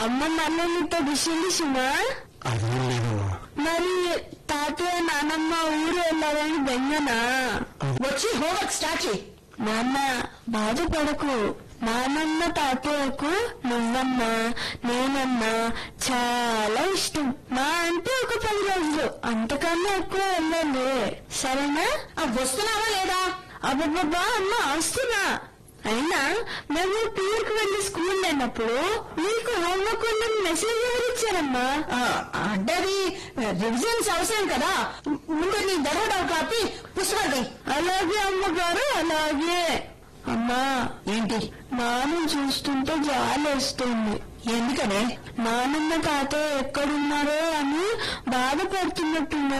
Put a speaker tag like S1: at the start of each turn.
S1: అమ్మ మళ్ళీ నీతో విషయం
S2: అదేం లేదమ్మా
S1: మరి తాతయ్య నానమ్మ ఊరు వెళ్ళాలని బెంగనా
S3: వచ్చి హోంవర్క్ స్టార్ట్ చేయి
S1: నాన్న బాధపడకు నానమ్మ తాతయ్యకు నువ్వన్నా నేనన్నా చాలా ఇష్టం మా అంటే ఒక పది రోజులు అంతకన్నా ఎక్కువ వెళ్ళండి సరేనా
S3: ఆ, వస్తున్నావా లేదా
S1: అబ్బబ్బబ్బా అమ్మ వస్తున్నా అయినా మేము టూర్ కి వెళ్లి స్కూల్ లేనప్పుడు మీకు హోంవర్క్ ఉందని మెసేజ్ ఎవరు ఇచ్చారమ్మా
S3: ఆ, అంటే అది రివిజన్స్ అవసరం కదా ముందు నీ దడవడం కాపి పుస్తకాలు తీయి.
S1: అలాగే అమ్మగారు అలాగే అమ్మా
S3: ఏంటి
S1: నాన్న చూస్తుంటే జాలేస్తుంది
S3: ఎందుకనే
S1: నానమ్మ తాతయ్య ఎక్కడున్నారో అని బాధపడుతున్నట్టున్నారు